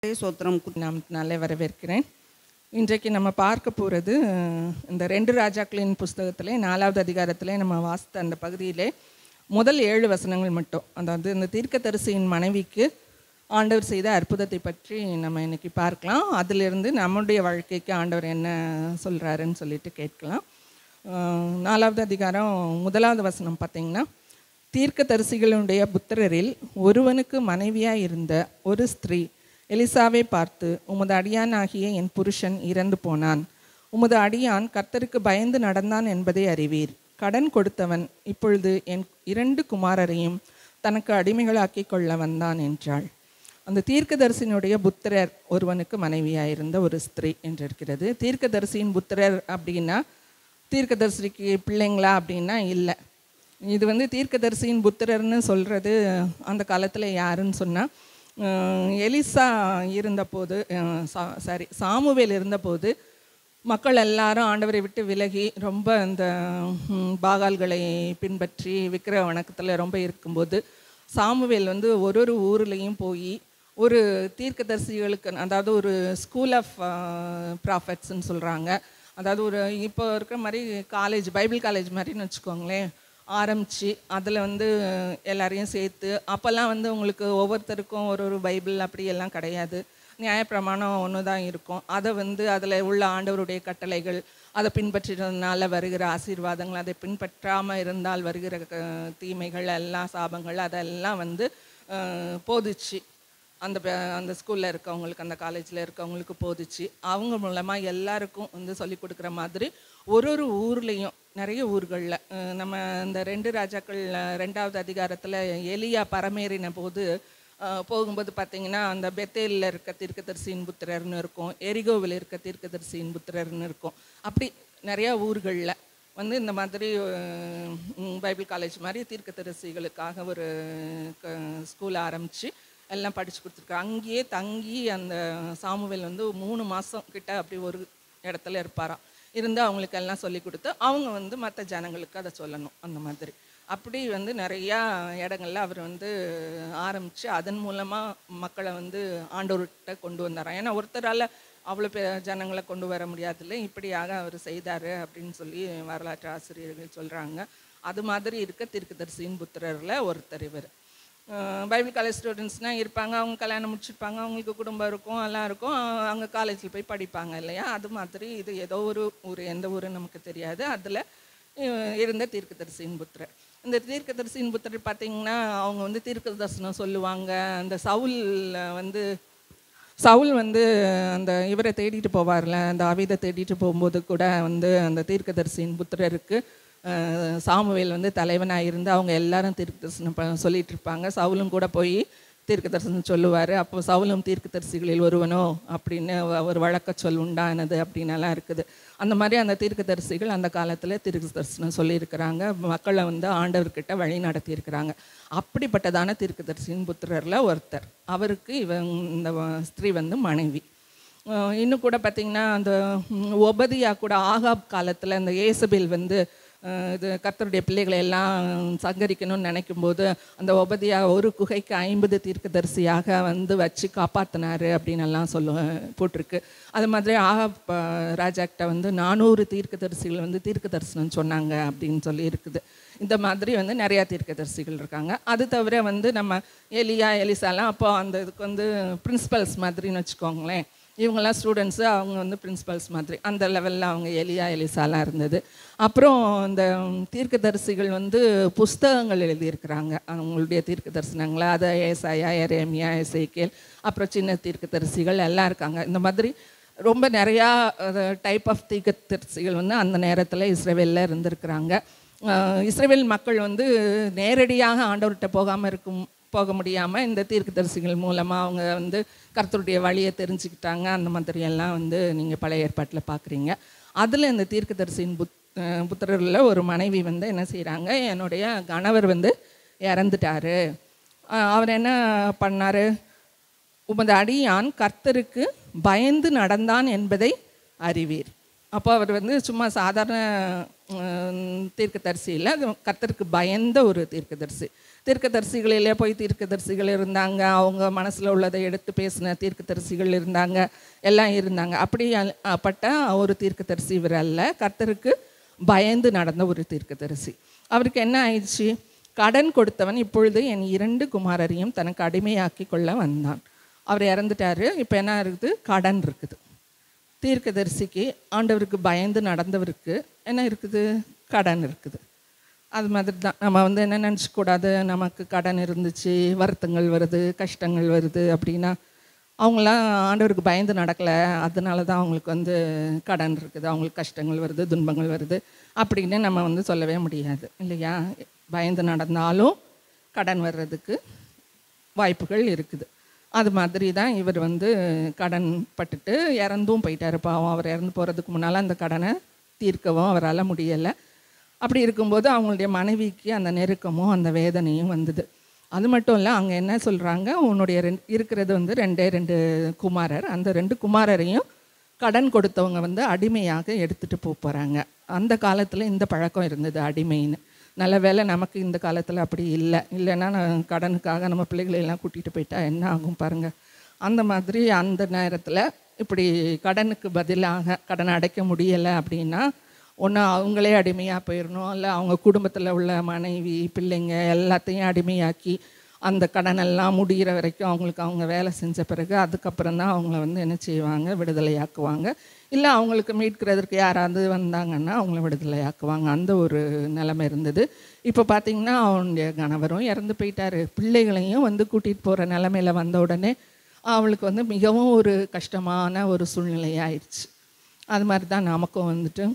சோத்திரம் நாம் நல்ல வரவேற்கிறேன் இன்றைக்கு நம்ம பார்க்க போகிறது இந்த ரெண்டு ராஜாக்களின் புஸ்தகத்திலே நாலாவது அதிகாரத்திலே நம்ம வாசித்த அந்த பகுதியிலே முதல் ஏழு வசனங்கள் மட்டும் அதாவது இந்த தீர்க்கதரிசியின் மனைவிக்கு ஆண்டவர் செய்த அற்புதத்தை பற்றி நம்ம இன்னைக்கு பார்க்கலாம் அதிலிருந்து நம்முடைய வாழ்க்கைக்கு ஆண்டவர் என்ன சொல்கிறாருன்னு சொல்லிட்டு கேட்கலாம் அஹ் நாலாவது அதிகாரம் முதலாவது வசனம் பார்த்தீங்கன்னா தீர்க்கதரிசிகளுடைய புத்திரரில் ஒருவனுக்கு மனைவியாய் இருந்த ஒரு ஸ்திரீ எலிசாவை பார்த்து உமது அடியானாகிய என் புருஷன் இறந்து போனான் உமது அடியான் கர்த்தருக்கு பயந்து நடந்தான் என்பதை அறிவீர் கடன் கொடுத்தவன் இப்பொழுது என் இரண்டு குமாரரையும் தனக்கு அடிமைகளாக்கி கொள்ள வந்தான் என்றாள் அந்த தீர்க்கதரிசியினுடைய புத்திரர் ஒருவனுக்கு மனைவியாயிருந்த ஒரு ஸ்திரீ என்று இருக்கிறது தீர்க்கதரிசியின் புத்திரர் அப்படின்னா தீர்க்கதரிசிக்கு பிள்ளைங்களா அப்படின்னா இல்லை இது வந்து தீர்க்கதரிசியின் புத்திரர்னு சொல்கிறது அந்த காலத்தில் யாருன்னு சொன்னால் எலிசா இருந்தபோது சாரி சாமுவேல் இருந்தபோது மக்கள் எல்லாரும் ஆண்டவரை விட்டு விலகி ரொம்ப இந்த ம், பாகால்களை பின்பற்றி விக்கிர வணக்கத்தில் ரொம்ப இருக்கும்போது சாமுவேல் வந்து ஒரு ஒரு ஊர்லேயும் போய் ஒரு தீர்க்கதரிசிகளுக்கு அதாவது ஒரு ஸ்கூல் ஆஃப் ப்ராஃபட்ஸ்ன்னு சொல்கிறாங்க அதாவது ஒரு இப்போ இருக்கிற மாதிரி காலேஜ் பைபிள் காலேஜ் மாதிரின்னு வச்சுக்கோங்களேன் ஆரம்பித்து அதில் வந்து எல்லாரையும் சேர்த்து அப்போல்லாம் வந்து உங்களுக்கு ஒவ்வொருத்தருக்கும் ஒரு ஒரு பைபிள் அப்படி எல்லாம் கிடையாது நியாயப்பிரமாணம் ஒன்று தான் இருக்கும் அதை வந்து அதில் உள்ள ஆண்டவருடைய கட்டளைகள் அதை பின்பற்றினதுனால வருகிற ஆசீர்வாதங்கள் அதை பின்பற்றாமல் இருந்தால் வருகிற க- தீமைகள் எல்லாம் சாபங்கள் அதெல்லாம் வந்து அஹ், போதிச்சு அந்த ப- அந்த ஸ்கூலில் இருக்கவங்களுக்கு அந்த காலேஜில் இருக்கவங்களுக்கு போதிச்சு அவங்க மூலமாக எல்லாருக்கும் வந்து சொல்லி கொடுக்குற மாதிரி ஒரு ஒரு ஊர்லேயும் நிறைய ஊர்களில் நம்ம இந்த ரெண்டு ராஜாக்கள் அஹ், ரெண்டாவது அதிகாரத்தில் எலியா பரமேறின போது அஹ், போகும்போது பார்த்தீங்கன்னா அந்த பெத்தேலில் இருக்க தீர்க்கதரிசியின் புத்திரர்னு இருக்கும் எரிகோவில் இருக்க தீர்க்கதரிசியின் புத்திரர்னு இருக்கும் அப்படி நிறையா ஊர்களில் வந்து இந்த மாதிரி அஹ், ம், பைபிள் காலேஜ் மாதிரி தீர்க்கதரிசிகளுக்காக ஒரு ஸ்கூல் ஆரம்பித்து எல்லாம் படித்து கொடுத்துருக்காங்க அங்கேயே தங்கி அந்த சாமுவேல் வந்து மூணு மாதம் கிட்ட அப்படி ஒரு இடத்துல இருப்பாராம் இருந்து அவங்களுக்கு எல்லாம் சொல்லி கொடுத்து அவங்க வந்து மற்ற ஜனங்களுக்கு அதை சொல்லணும் அந்த மாதிரி அப்படி வந்து நிறையா இடங்கள்ல அவர் வந்து ஆரம்பித்து அதன் மூலமாக மக்களை வந்து ஆண்டவர்கிட்ட கொண்டு வந்தாராம் ஏன்னா ஒருத்தரால் அவ்வளோ பே ஜனங்களை கொண்டு வர முடியாதுல்ல இப்படியாக அவர் செய்தார் அப்படின்னு சொல்லி வரலாற்று ஆசிரியர்கள் சொல்கிறாங்க அது மாதிரி இருக்க தீர்க்கதரிசியின் புத்திரரில் ஒருத்தர் இவர் அஹ் பைபிள் காலேஜ் ஸ்டூடெண்ட்ஸ்னால் இருப்பாங்க அவங்க கல்யாணம் முடிச்சிருப்பாங்க அவங்களுக்கு குடும்பம் இருக்கும் எல்லாம் இருக்கும் அஹ் அங்கே காலேஜில் போய் படிப்பாங்க இல்லையா அது மாதிரி இது ஏதோ ஒரு ஊர் எந்த ஊருன்னு நமக்கு தெரியாது அதில் இருந்த தீர்க்கதரிசியின் புத்திரர் இந்த தீர்க்கதரிசியின் புத்திரர் பார்த்தீங்கன்னா அவங்க வந்து தீர்க்க தரிசனம் சொல்லுவாங்க அந்த சவுல் வந்து சவுல் வந்து அந்த இவரை தேடிட்டு போவார்ல அந்த ஆவிதை தேடிட்டு போகும்போது கூட வந்து அந்த தீர்க்கதரிசியின் புத்திரருக்கு அஹ், சாமுவேல் வந்து தலைவனாக இருந்து அவங்க எல்லாரும் தீர்க்க தரிசனம் ப- சொல்லிட்டு இருப்பாங்க சவுலும் கூட போய் தீர்க்க தரிசனம் சொல்லுவார் அப்போ சவுலும் தீர்க்கதரிசிகளில் ஒருவனோ அப்படின்னு வ- ஒரு வழக்க சொல் உண்டானது அப்படின்னெல்லாம் இருக்குது அந்த மாதிரி அந்த தீர்க்கதரிசிகள் அந்த காலத்தில் தீர்க்க தரிசனம் சொல்லியிருக்கிறாங்க மக்களை வந்து ஆண்டவர்கிட்ட வழி நடத்தியிருக்கிறாங்க அப்படிப்பட்டதான தீர்க்கதரிசியின் புத்திரரில் ஒருத்தர் அவருக்கு இவன் இந்த வ- ஸ்திரீ வந்து மனைவி அஹ் இன்னும் கூட பார்த்தீங்கன்னா அந்த ம், ஒபதியா கூட ஆகாப் காலத்தில் அந்த ஏசபேல் வந்து அஹ், இது கர்த்தருடைய பிள்ளைகளை எல்லாம் சங்கரிக்கணும்னு நினைக்கும் போது அந்த ஒபதியா ஒரு குகைக்கு ஐம்பது தீர்க்கதரிசியாக வந்து வச்சு காப்பாற்றினாரு அப்படின்னு எல்லாம் சொல்ல போட்டிருக்கு அது மாதிரி ஆகாப் அஹ், ராஜாக்கிட்ட வந்து நானூறு தீர்க்கதரிசிகள் வந்து தீர்க்க தரிசனம் சொன்னாங்க அப்படின்னு சொல்லி இருக்குது இந்த மாதிரி வந்து நிறையா தீர்க்கதரிசிகள் இருக்காங்க அது தவிர வந்து நம்ம எலியா எலிசாலாம் அப்போ அந்த இதுக்கு வந்து பிரின்சிபல்ஸ் மாதிரின்னு வச்சுக்கோங்களேன் இவங்கெல்லாம் ஸ்டூடெண்ட்ஸு அவங்க வந்து பிரின்சிபல்ஸ் மாதிரி அந்த லெவலில் அவங்க எலியா எலிசாலாம் இருந்தது அப்புறம் இந்த தீர்க்கதரிசிகள் வந்து புஸ்தகங்கள் எழுதியிருக்கிறாங்க அவங்களுடைய தீர்க்க தரிசனங்களை அதை ஏசாயா எரேமியா எசேக்கியல் அப்புறம் சின்ன தீர்க்கதரிசிகள் எல்லாம் இருக்காங்க இந்த மாதிரி ரொம்ப நிறையா டைப் ஆஃப் தீர்க்கதரிசிகள் வந்து அந்த நேரத்தில் இஸ்ரேவேலில் இருந்திருக்கிறாங்க அஹ் இஸ்ரேல் மக்கள் வந்து நேரடியாக ஆண்டவர்கிட்ட போகாமல் இருக்கும் போக முடியாமல் இந்த தீர்க்கதரிசிகள் மூலமாக அவங்க வந்து கர்த்தருடைய வழியை தெரிஞ்சுக்கிட்டாங்க அந்த மாதிரி எல்லாம் வந்து நீங்கள் பழைய ஏற்பாட்டில் பார்க்குறீங்க அதில் இந்த தீர்க்கதரிசியின் புத் அஹ் புத்திரரில் ஒரு மனைவி வந்து என்ன செய்கிறாங்க என்னுடைய கணவர் வந்து இறந்துட்டாரு அஹ் அவர் என்ன பண்ணார் உமது அடியான் கர்த்தருக்கு பயந்து நடந்தான் என்பதை அறிவீர் அப்போ அவர் வந்து சும்மா சாதாரண தீர்க்கதரிசி இல்லை அது கர்த்தருக்கு பயந்த ஒரு தீர்க்கதரிசி தீர்க்கதரிசிகளிலே போய் தீர்க்கதரிசிகள் இருந்தாங்க அவங்க மனசில் உள்ளதை எடுத்து பேசின தீர்க்கதரிசிகள் இருந்தாங்க எல்லாம் இருந்தாங்க அப்படி அல்- பட்ட ஒரு தீர்க்கதரிசி இவர் அல்ல கர்த்தருக்கு பயந்து நடந்த ஒரு தீர்க்கதரிசி அவருக்கு என்ன ஆயிடுச்சு கடன் கொடுத்தவன் இப்பொழுது என் இரண்டு குமாரரையும் தனக்கு அடிமையாக்கி கொள்ள வந்தான் அவர் இறந்துட்டாரு இப்போ என்ன இருக்குது கடன் இருக்குது தீர்க்கதரிசிக்கு ஆண்டவருக்கு பயந்து நடந்தவருக்கு என்ன இருக்குது கடன் இருக்குது அது மாதிரி தான் நம்ம வந்து என்ன நினச்சிக்கூடாது நமக்கு கடன் இருந்துச்சு வருத்தங்கள் வருது கஷ்டங்கள் வருது அப்படின்னா அவங்களாம் ஆண்டவருக்கு பயந்து நடக்கலை அதனால தான் அவங்களுக்கு வந்து கடன் இருக்குது அவங்களுக்கு கஷ்டங்கள் வருது துன்பங்கள் வருது அப்படின்னு நம்ம வந்து சொல்லவே முடியாது இல்லையா பயந்து நடந்தாலும் கடன் வர்றதுக்கு வாய்ப்புகள் இருக்குது அது மாதிரி தான் இவர் வந்து கடன் பட்டுட்டு இறந்தும் போயிட்டாரு பாவம் அவர் இறந்து போகிறதுக்கு முன்னால் அந்த கடனை தீர்க்கவும் அவரால் முடியலை அப்படி இருக்கும்போது அவங்களுடைய மனைவிக்கு அந்த நெருக்கமும் அந்த வேதனையும் வந்தது அது மட்டும் இல்லை அங்கே என்ன சொல்கிறாங்க உன்னுடைய ரெண்டு இருக்கிறது வந்து ரெண்டே ரெண்டு குமாரர் அந்த ரெண்டு குமாரரையும் கடன் கொடுத்தவங்க வந்து அடிமையாக எடுத்துகிட்டு போக போகிறாங்க அந்த காலத்தில் இந்த பழக்கம் இருந்தது அடிமைன்னு நல்ல வேளை நமக்கு இந்த காலத்தில் அப்படி இல்லை இல்லைன்னா நான் கடனுக்காக நம்ம பிள்ளைகளை எல்லாம் கூட்டிகிட்டு போயிட்டா என்ன ஆகும் பாருங்கள் அந்த மாதிரி அந்த நேரத்தில் இப்படி கடனுக்கு பதிலாக கடனை அடைக்க முடியலை அப்படின்னா ஒன்று அவங்களே அடிமையாக போயிடணும் இல்லை அவங்க குடும்பத்தில் உள்ள மனைவி பிள்ளைங்க எல்லாத்தையும் அடிமையாக்கி அந்த கடனெல்லாம் முடிகிற வரைக்கும் அவங்களுக்கு அவங்க வேலை செஞ்ச பிறகு அதுக்கப்புறம் தான் அவங்கள வந்து என்ன செய்வாங்க விடுதலையாக்குவாங்க இல்லை அவங்களுக்கு மீட்கிறதுக்கு யாராவது வந்தாங்கன்னா அவங்கள விடுதலையாக்குவாங்க அந்த ஒரு நிலைமை இருந்தது இப்போ பார்த்தீங்கன்னா அவனுடைய கணவரும் இறந்து போயிட்டாரு பிள்ளைகளையும் வந்து கூட்டிகிட்டு போகிற நிலமையில வந்த உடனே அவளுக்கு வந்து மிகவும் ஒரு கஷ்டமான ஒரு சூழ்நிலையாயிடுச்சு அது மாதிரி தான் நமக்கும் வந்துட்டு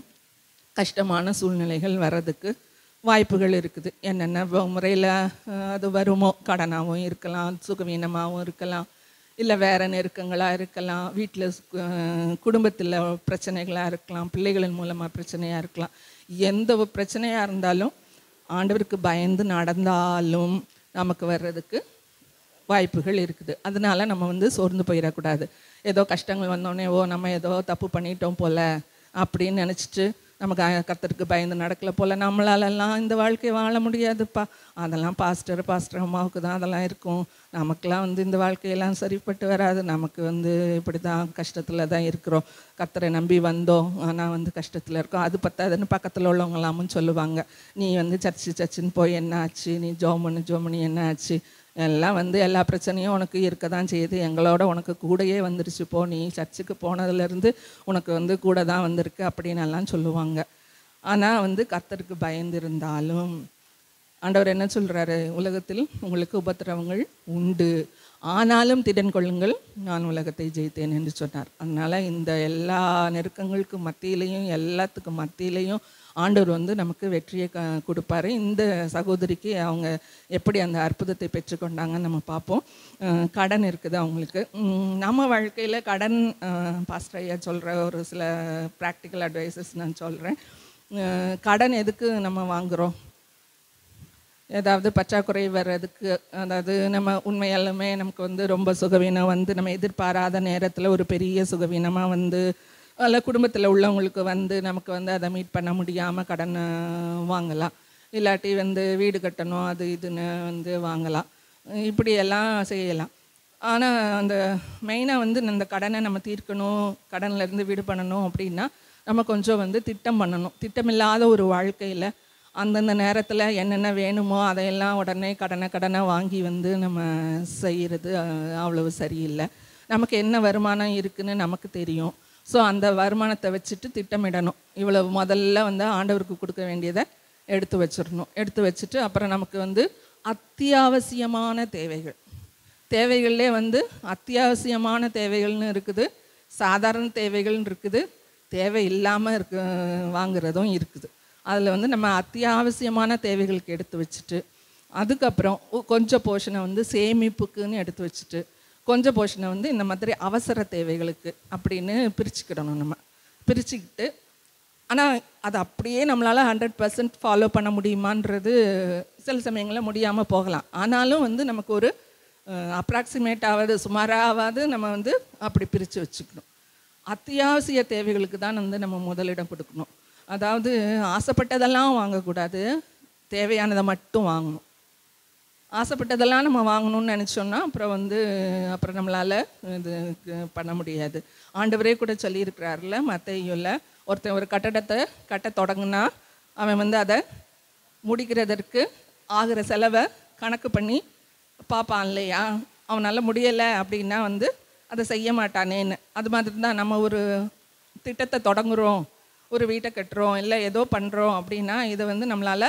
கஷ்டமான சூழ்நிலைகள் வர்றதுக்கு வாய்ப்புகள் இருக்குது என்னென்ன முறையில் அது வருமோ கடனாகவும் இருக்கலாம் சுகவீனமாகவும் இருக்கலாம் இல்லை வேறு நெருக்கங்களாக இருக்கலாம் வீட்டில் குடும்பத்தில் பிரச்சனைகளாக இருக்கலாம் பிள்ளைகளின் மூலமாக பிரச்சனையாக இருக்கலாம் எந்த ஒரு பிரச்சனையாக இருந்தாலும் ஆண்டவருக்கு பயந்து நடந்தாலும் நமக்கு வர்றதுக்கு வாய்ப்புகள் இருக்குது அதனால நம்ம வந்து சோர்ந்து போயிடக்கூடாது ஏதோ கஷ்டங்கள் வந்தோடனே ஓ நம்ம ஏதோ தப்பு பண்ணிட்டோம் போல அப்படின்னு நினச்சிட்டு நமக்கு அஹ், கர்த்தருக்கு பயந்து நடக்கல போல நம்மளாலெல்லாம் இந்த வாழ்க்கையை வாழ முடியாதுப்பா அதெல்லாம் பாஸ்டர் பாஸ்டர் அம்மாவுக்கு தான் அதெல்லாம் இருக்கும் நமக்கெல்லாம் வந்து இந்த வாழ்க்கையெல்லாம் சரிப்பட்டு வராது நமக்கு வந்து இப்படி தான் கஷ்டத்தில் தான் இருக்கிறோம் கர்த்தரை நம்பி வந்தோம் ஆனால் வந்து கஷ்டத்தில் இருக்கோம் அது பத்தாதுன்னு பக்கத்தில் உள்ளவங்களாமும் சொல்லுவாங்க நீ வந்து சர்ச்சு சர்ச்சுன்னு போய் என்ன ஆச்சு நீ ஜோமனு ஜோமனி என்ன ஆச்சு எல்லாம் வந்து எல்லா பிரச்சனையும் உனக்கு இருக்க தான் செய்யுது எங்களோட உனக்கு கூடயே வந்துருச்சு போ நீ சர்ச்சுக்கு போனதுலேருந்து உனக்கு வந்து கூட தான் வந்திருக்கு அப்படின்னு எல்லாம் சொல்லுவாங்க ஆனால் வந்து கர்த்தருக்கு பயந்து இருந்தாலும் ஆண்டவர் என்ன சொல்கிறாரு உலகத்தில் உங்களுக்கு உபத்திரவங்கள் உண்டு ஆனாலும் திடன் கொள்ளுங்கள் நான் உலகத்தை ஜெயித்தேன் என்று சொன்னார் அதனால் இந்த எல்லா நெருக்கங்களுக்கு மத்தியிலையும் எல்லாத்துக்கும் மத்தியிலையும் ஆண்டவர் வந்து நமக்கு வெற்றியை க கொடுப்பாரு இந்த சகோதரிக்கு அவங்க எப்படி அந்த அற்புதத்தை பெற்றுக்கொண்டாங்கன்னு நம்ம பார்ப்போம் அஹ் கடன் இருக்குது அவங்களுக்கு உம் நம்ம வாழ்க்கையில் கடன் பாஸ்டர் ஐயா சொல்கிற ஒரு சில ப்ராக்டிக்கல் அட்வைசஸ் நான் சொல்கிறேன் கடன் எதுக்கு நம்ம வாங்குகிறோம் ஏதாவது பற்றாக்குறை வர்றதுக்கு அதாவது நம்ம உண்மையாலுமே நமக்கு வந்து ரொம்ப சுகவீனம் வந்து நம்ம எதிர்பாராத நேரத்தில் ஒரு பெரிய சுகவீனமாக வந்து அல்ல குடும்பத்தில் உள்ளவங்களுக்கு வந்து நமக்கு வந்து அதை மீட் பண்ண முடியாமல் கடன் அஹ், வாங்கலாம் இல்லாட்டி வந்து வீடு கட்டணும் அது இதுன்னு வந்து வாங்கலாம் இப்படி எல்லாம் செய்யலாம் ஆனால் அந்த மெயினாக வந்து இந்த கடனை நம்ம தீர்க்கணும் கடன்ல இருந்து வீடு பண்ணணும் அப்படின்னா நம்ம கொஞ்சம் வந்து திட்டம் பண்ணணும் திட்டமில்லாத ஒரு வாழ்க்கையில் அந்தந்த நேரத்தில் என்னென்ன வேணுமோ அதையெல்லாம் உடனே கடனை கடனை வாங்கி வந்து நம்ம செய்கிறது அஹ், அவ்வளவு சரியில்லை நமக்கு என்ன வருமானம் இருக்குன்னு நமக்கு தெரியும் ஸோ அந்த வருமானத்தை வச்சுட்டு திட்டமிடணும் இவ்வளவு முதல்ல வந்து ஆண்டவருக்கு கொடுக்க வேண்டியதை எடுத்து வச்சிடணும் எடுத்து வச்சுட்டு அப்புறம் நமக்கு வந்து அத்தியாவசியமான தேவைகள் தேவைகள்லே வந்து அத்தியாவசியமான தேவைகள்னு இருக்குது சாதாரண தேவைகள்னு இருக்குது தேவை இல்லாமல் இருக்க வாங்குறதும் இருக்குது அதில் வந்து நம்ம அத்தியாவசியமான தேவைகளுக்கு எடுத்து வச்சுட்டு அதுக்கப்புறம் ஒ- கொஞ்சம் போர்ஷனை வந்து சேமிப்புக்குன்னு எடுத்து வச்சுட்டு கொஞ்சம் போர்ஷனை வந்து இந்த மாதிரி அவசர தேவைகளுக்கு அப்படின்னு பிரிச்சுக்கிடணும் நம்ம பிரிச்சுக்கிட்டு ஆனால் அது அப்படியே நம்மளால் ஹண்ட்ரட் பர்சன்ட் ஃபாலோ பண்ண முடியுமான்றது சில சமயங்களில் முடியாமல் போகலாம் ஆனாலும் வந்து நமக்கு ஒரு அப்ராக்சிமேட் ஆகாது சுமாராவது நம்ம வந்து அப்படி பிரித்து வச்சுக்கணும் அத்தியாவசிய தேவைகளுக்கு தான் வந்து நம்ம முதலிடம் கொடுக்கணும் அதாவது ஆசைப்பட்டதெல்லாம் வாங்கக்கூடாது தேவையானதை மட்டும் வாங்கணும் ஆசைப்பட்டதெல்லாம் நம்ம வாங்கணும்னு நினச்சோன்னா அப்புறம் வந்து அப்புறம் நம்மளால் இது க- பண்ண முடியாது ஆண்டவரே கூட சொல்லியிருக்கிறாருல மத்தையுள்ள ஒருத்தன் ஒரு கட்டடத்தை கட்ட தொடங்குனா அவன் வந்து அதை முடிக்கிறதற்கு ஆகிற செலவை கணக்கு பண்ணி பார்ப்பான் இல்லையா அவனால் முடியலை அப்படின்னா வந்து அதை செய்ய மாட்டானேன்னு அது மாதிரி தான் நம்ம ஒரு திட்டத்தை தொடங்குறோம் ஒரு வீட்டை கட்டுறோம் இல்லை ஏதோ பண்ணுறோம் அப்படின்னா இதை வந்து நம்மளால்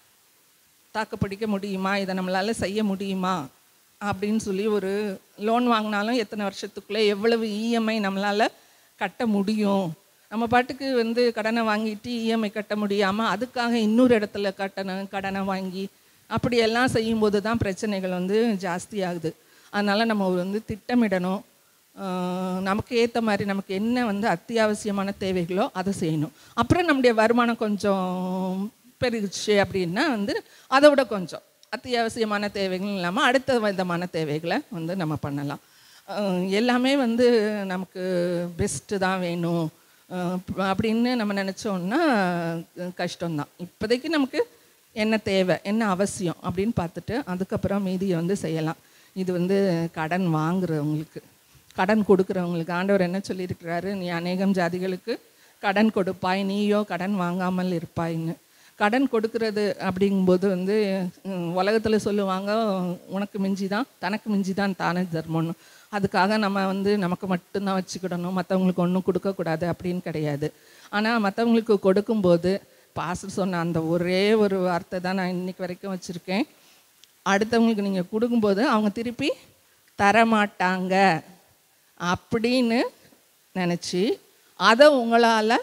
தாக்கு பிடிக்க முடியுமா இதை நம்மளால் செய்ய முடியுமா அப்படின்னு சொல்லி ஒரு லோன் வாங்கினாலும் எத்தனை வருஷத்துக்குள்ளே எவ்வளவு இஎம்ஐ நம்மளால் கட்ட முடியும் நம்ம பாட்டுக்கு வந்து கடனை வாங்கிட்டு இஎம்ஐ கட்ட முடியாமல் அதுக்காக இன்னொரு இடத்துல கட்டணம் கடனை வாங்கி அப்படியெல்லாம் செய்யும்போது தான் பிரச்சனைகள் வந்து ஜாஸ்தி ஆகுது அதனால் நம்ம வந்து திட்டமிடணும் ஆஹ் நமக்கு ஏற்ற மாதிரி நமக்கு என்ன வந்து அத்தியாவசியமான தேவைகளோ அதை செய்யணும் அப்புறம் நம்முடைய வருமானம் கொஞ்சம் பெருகுச்சு அப்படின்னா வந்து அதை விட கொஞ்சம் அத்தியாவசியமான தேவைகள் இல்லாமல் அடுத்த விதமான தேவைகளை வந்து நம்ம பண்ணலாம் ஆஹ் எல்லாமே வந்து நமக்கு பெஸ்ட்டு தான் வேணும் ஆஹ் அப்படின்னு நம்ம நினச்சோன்னா கஷ்டம்தான் இப்போதைக்கு நமக்கு என்ன தேவை என்ன அவசியம் அப்படின்னு பார்த்துட்டு அதுக்கப்புறம் மீதியை வந்து செய்யலாம் இது வந்து கடன் வாங்குறவங்களுக்கு கடன் கொடுக்குறவங்களுக்கு ஆண்டவர் என்ன சொல்லியிருக்கிறாரு நீ அநேகம் ஜாதிகளுக்கு கடன் கொடுப்பாய் நீயோ கடன் வாங்காமல் இருப்பாய்ன்னு கடன் கொடுக்கறது அப்படிங்கும்போது வந்து உலகத்தில் சொல்லுவாங்க உனக்கு மிஞ்சி தான் தனக்கு மிஞ்சி தான் தானே தர்மம்னு அதுக்காக நம்ம வந்து நமக்கு மட்டும்தான் வச்சுக்கிடணும் மற்றவங்களுக்கு ஒன்றும் கொடுக்கக்கூடாது அப்படின்னு கிடையாது ஆனால் மற்றவங்களுக்கு கொடுக்கும்போது பாஸ்டர் சொன்ன அந்த ஒரே ஒரு வார்த்தை தான் நான் இன்னைக்கு வரைக்கும் வச்சுருக்கேன் அடுத்தவங்களுக்கு நீங்கள் கொடுக்கும்போது அவங்க திருப்பி தரமாட்டாங்க அப்படின்னு நினச்சி அதை உங்களால்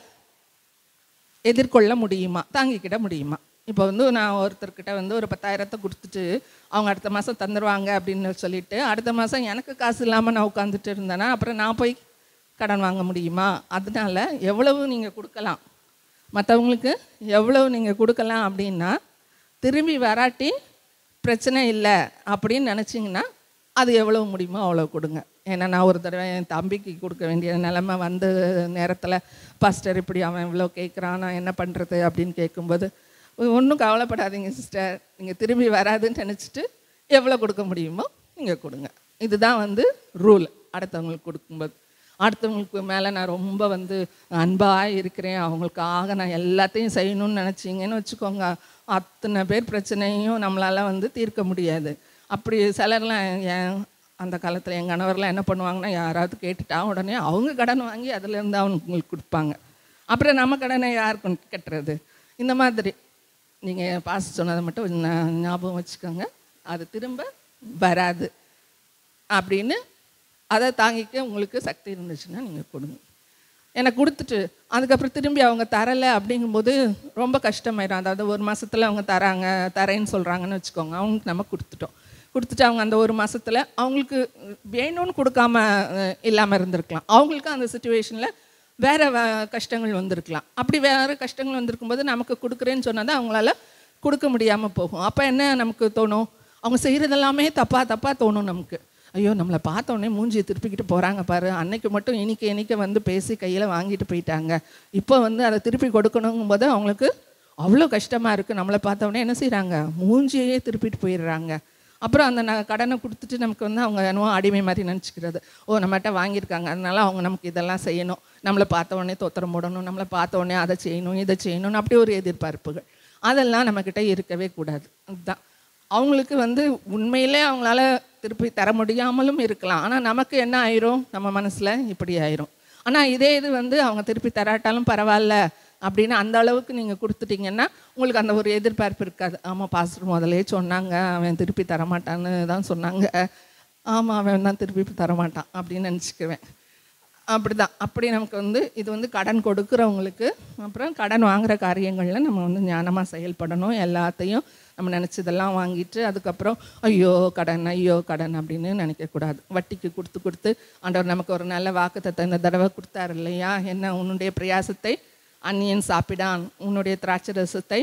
எதிர்கொள்ள முடியுமா தாங்கிக்கிட முடியுமா இப்போ வந்து நான் ஒருத்தர்கிட்ட வந்து ஒரு பத்தாயிரத்தை கொடுத்துட்டு அவங்க அடுத்த மாதம் தந்துடுவாங்க அப்படின்னு சொல்லிட்டு அடுத்த மாதம் எனக்கு காசு இல்லாமல் நான் உட்காந்துட்டு இருந்தேன்னா அப்புறம் நான் போய் கடன் வாங்க முடியுமா அதனால எவ்வளவு நீங்கள் கொடுக்கலாம் மற்றவங்களுக்கு எவ்வளவு நீங்கள் கொடுக்கலாம் அப்படின்னா திரும்பி வராட்டி பிரச்சனை இல்லை அப்படின்னு நினச்சிங்கன்னா அது எவ்வளவு முடியுமோ அவ்வளோ கொடுங்க ஏன்னா நான் ஒரு தடவை என் தம்பிக்கு கொடுக்க வேண்டிய நிலைமை வந்த நேரத்தில் பாஸ்டர் இப்படி அவன் இவ்வளோ கேட்குறான் நான் என்ன பண்ணுறது அப்படின்னு கேட்கும்போது ஒன்றும் கவலைப்படாதீங்க சிஸ்டர் நீங்கள் திரும்பி வராதுன்னு நினச்சிட்டு எவ்வளோ கொடுக்க முடியுமோ நீங்கள் கொடுங்க இதுதான் வந்து ரூல் அடுத்தவங்களுக்கு கொடுக்கும்போது அடுத்தவங்களுக்கு மேலே நான் ரொம்ப வந்து அன்பாக இருக்கிறேன் அவங்களுக்காக நான் எல்லாத்தையும் செய்யணும்னு நினச்சிங்கன்னு வச்சுக்கோங்க அத்தனை பேர் பிரச்சனையும் நம்மளால் வந்து தீர்க்க முடியாது அப்படி சிலர்லாம் ஏன் அந்த காலத்தில் என் கணவர்லாம் என்ன பண்ணுவாங்கன்னா யாராவது கேட்டுட்டா உடனே அவங்க கடன் வாங்கி அதுலேருந்து அவங்களுக்கு கொடுப்பாங்க அப்புறம் நம்ம கடனை யாருக்கு கட்டுறது இந்த மாதிரி நீங்கள் பாச சொன்னதை மட்டும் ஞா- ஞாபகம் வச்சுக்கோங்க அது திரும்ப வராது அப்படின்னு அதை தாங்கிக்க உங்களுக்கு சக்தி இருந்துச்சுன்னா நீங்கள் கொடுங்க எனக்கு கொடுத்துட்டு அதுக்கப்புறம் திரும்பி அவங்க தரலை அப்படிங்கும்போது ரொம்ப கஷ்டமாயிடும் அதாவது ஒரு மாசத்துல அவங்க தராங்க தரேன்னு சொல்கிறாங்கன்னு வச்சுக்கோங்க அவங்களுக்கு நம்ம கொடுத்துட்டோம் கொடுத்துட்டு அவங்க அந்த ஒரு மாசத்துல அவங்களுக்கு வேணும்னு கொடுக்காம இல்லாமல் இருந்திருக்கலாம் அவங்களுக்கு அந்த சுச்சுவேஷனில் வேற வ- கஷ்டங்கள் வந்திருக்கலாம் அப்படி வேற கஷ்டங்கள் வந்திருக்கும்போது நமக்கு கொடுக்குறேன்னு சொன்னால் அவங்களால கொடுக்க முடியாமல் போகும் அப்போ என்ன நமக்கு தோணும் அவங்க செய்கிறதெல்லாமே தப்பாக தப்பாக தோணும் நமக்கு ஐயோ நம்மளை பார்த்த உடனே மூஞ்சியை திருப்பிக்கிட்டு போகிறாங்க பாரு அன்னைக்கு மட்டும் இனிக்க இனிக்க வந்து பேசி கையில் வாங்கிட்டு போயிட்டாங்க இப்போ வந்து அதை திருப்பி கொடுக்கணுங்கும் போது அவங்களுக்கு அவ்வளோ கஷ்டமாக இருக்குது நம்மளை பார்த்த உடனே என்ன செய்கிறாங்க மூஞ்சியே திருப்பிட்டு போயிடுறாங்க அப்புறம் அந்த ந கடனை கொடுத்துட்டு நமக்கு வந்து அவங்க என்னவோ அடிமை மாதிரி நினச்சிக்கிறது ஓ நம்மகிட்ட வாங்கியிருக்காங்க அதனால அவங்க நமக்கு இதெல்லாம் செய்யணும் நம்மளை பார்த்த உடனே தோத்திரம் போடணும் நம்மளை பார்த்த உடனே அதை செய்யணும் இதை செய்யணும்னு அப்படி ஒரு எதிர்பார்ப்புகள் அதெல்லாம் நம்மக்கிட்ட இருக்கவே கூடாது அதுதான் அவங்களுக்கு வந்து உண்மையிலே அவங்களால திருப்பி தர முடியாமலும் இருக்கலாம் ஆனால் நமக்கு என்ன ஆயிரும் நம்ம மனசில் இப்படி ஆயிரும் ஆனால் இதே இது வந்து அவங்க திருப்பி தராட்டாலும் பரவாயில்ல அப்படின்னு அந்த அளவுக்கு நீங்கள் கொடுத்துட்டீங்கன்னா உங்களுக்கு அந்த ஒரு எதிர்பார்ப்பு இருக்காது ஆமாம் பாஸ்டர் முதலே சொன்னாங்க அவன் திருப்பி தரமாட்டான்னு தான் சொன்னாங்க ஆமாம் அவன் தான் திருப்பி தரமாட்டான் அப்படின்னு நினச்சிக்குவேன் அப்படிதான் அப்படி நமக்கு வந்து இது வந்து கடன் கொடுக்குறவங்களுக்கு அப்புறம் கடன் வாங்குற காரியங்களில் நம்ம வந்து ஞானமாக செயல்படணும் எல்லாத்தையும் நம்ம நினச்சதெல்லாம் வாங்கிட்டு அதுக்கப்புறம் ஐயோ கடன் ஐயோ கடன் அப்படின்னு நினைக்கக்கூடாது வட்டிக்கு கொடுத்து கொடுத்து ஆண்டவர் நமக்கு ஒரு நல்ல வாக்குத்தத்தை இந்த தடவை கொடுத்தாரு இல்லையா என்ன உன்னுடைய பிரயாசத்தை அந்நியன் சாப்பிடான் உன்னுடைய திராட்சை ரசத்தை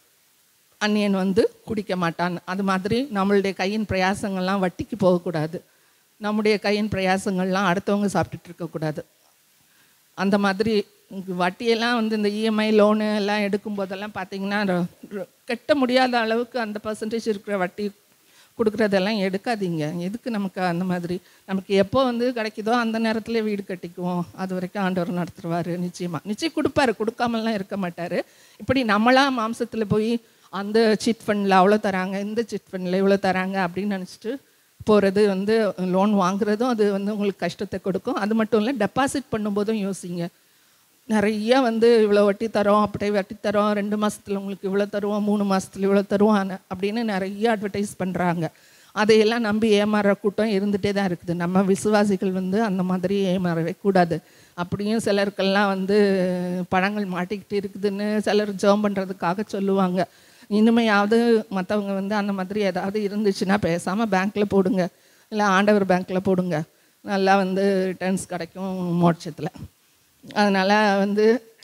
அந்நியன் வந்து குடிக்க மாட்டான் அது மாதிரி நம்மளுடைய கையின் பிரயாசங்கள்லாம் வட்டிக்கு போகக்கூடாது நம்முடைய கையின் பிரயாசங்கள்லாம் அடுத்தவங்க சாப்பிட்டுட்டு இருக்கக்கூடாது அந்த மாதிரி இங்க வட்டியெல்லாம் வந்து இந்த இஎம்ஐ லோனு எல்லாம் எடுக்கும்போதெல்லாம் பார்த்தீங்கன்னா ரொ- ரொ- கட்ட முடியாத அளவுக்கு அந்த பர்சன்டேஜ் இருக்கிற வட்டி கொடுக்குறதெல்லாம் எடுக்காதீங்க எதுக்கு நமக்கு அந்த மாதிரி நமக்கு எப்போ வந்து கிடைக்குதோ அந்த நேரத்தில் வீடு கட்டிக்குவோம் அது வரைக்கும் ஆண்டவர் நடத்துருவார் நிச்சயமாக நிச்சயம் கொடுப்பாரு கொடுக்காமலாம் இருக்க மாட்டார் இப்படி நம்மளா மாம்சத்தில் போய் அந்த சிட் ஃபண்டில் அவ்வளோ தராங்க இந்த சிட் ஃபண்டில் இவ்வளோ தராங்க அப்படின்னு நினச்சிட்டு போகிறது வந்து லோன் வாங்குறதும் அது வந்து உங்களுக்கு கஷ்டத்தை கொடுக்கும் அது மட்டும் இல்லை டெபாசிட் பண்ணும்போதும் யோசிங்க நிறைய வந்து இவ்வளோ வட்டி தரோம் அப்படியே வட்டி தரோம் ரெண்டு மாசத்துல உங்களுக்கு இவ்வளோ தருவோம் மூணு மாசத்துல இவ்வளோ தருவோம் ஆன- அப்படின்னு நிறைய அட்வர்டைஸ் பண்ணுறாங்க அதையெல்லாம் நம்பி ஏமாறுற கூட்டம் இருந்துகிட்டே தான் இருக்குது நம்ம விசுவாசிகள் வந்து அந்த மாதிரி ஏமாறவே கூடாது அப்படியும் சிலருக்கெல்லாம் வந்து பணங்கள் மாட்டிக்கிட்டு இருக்குதுன்னு சிலர் ஜெபம் பண்ணுறதுக்காக சொல்லுவாங்க இனிமையாவது மற்றவங்க வந்து அந்த மாதிரி ஏதாவது இருந்துச்சுன்னா பேசாமல் பேங்க்கில் போடுங்க இல்லை ஆண்டவர் பேங்க்கில் போடுங்க நல்லா வந்து ரிட்டர்ன்ஸ் கிடைக்கும் மோட்சத்தில் அதனால் வந்து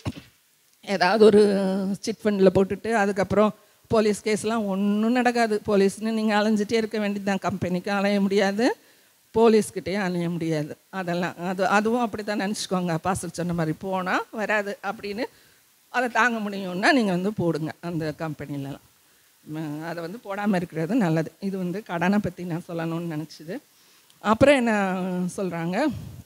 ஏதாவது ஒரு சிட் ஃபண்டில் போட்டுட்டு அதுக்கப்புறம் போலீஸ் கேஸ்லாம் ஒன்றும் நடக்காது போலீஸ்னு நீங்கள் அலைஞ்சிட்டே இருக்க வேண்டியது தான் கம்பெனிக்கு அலைய முடியாது போலீஸ்கிட்டேயும் அலைய முடியாது அதெல்லாம் அது அதுவும் அப்படி தான் நினச்சிக்கோங்க பாஸ்டர் சொன்ன மாதிரி போனால் வராது அப்படின்னு அதை தாங்க முடியும்னா நீங்கள் வந்து போடுங்க அந்த கம்பெனிலலாம் ம- அதை வந்து போடாமல் இருக்கிறது நல்லது இது வந்து கடனை பற்றி நான் சொல்லணும்னு நினச்சிது அப்புறம் என்ன சொல்கிறாங்க